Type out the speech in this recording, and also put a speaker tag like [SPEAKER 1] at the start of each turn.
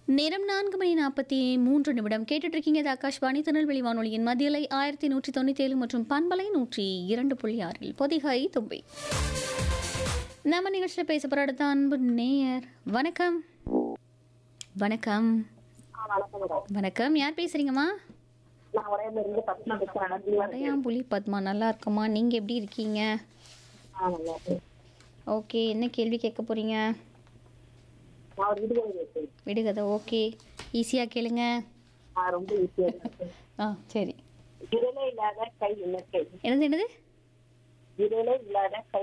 [SPEAKER 1] நேரம் நான்கு மணி நாற்பத்தி மூன்று நிமிடம் கேட்டுட்டு இருக்கீங்க இது ஆகாஷ்வாணி திருநெல்வேலி வானொலியின் மதியலை ஆயிரத்தி நூற்றி தொண்ணூற்றி ஏழு மற்றும் பண்பலை நூற்றி இரண்டு புள்ளி ஆறில் பொதிகை தும்பை நம்ம நிகழ்ச்சியில் பேச போகிற அடுத்த அன்பு நேயர் வணக்கம் வணக்கம்
[SPEAKER 2] வணக்கம் மேடம்
[SPEAKER 1] வணக்கம் யார் பேசுறீங்கம்மா
[SPEAKER 2] நான் உடையில இருந்து பத்மா பேசுறேன் நல்லா இருக்கீங்களா?
[SPEAKER 1] அடையாம்புலி பத்மா நல்லா இருக்கம்மா நீங்கள் எப்படி இருக்கீங்க
[SPEAKER 2] ஆ, நல்லா இருக்கேன்.
[SPEAKER 1] ஓகே என்ன கேள்வி கேட்க போகிறீங்க
[SPEAKER 2] நான் ஒரு விடுதலை இருக்கேன்
[SPEAKER 1] விடுகதை ஓகே ஈஸியாக கேளுங்க
[SPEAKER 2] நான் ரொம்ப ஈஸியா இருக்கேன்
[SPEAKER 1] ஆ சரி
[SPEAKER 2] விரலே இல்லாத கை என்ன கை
[SPEAKER 1] என்னது என்னது
[SPEAKER 2] விரலே இல்லாத கை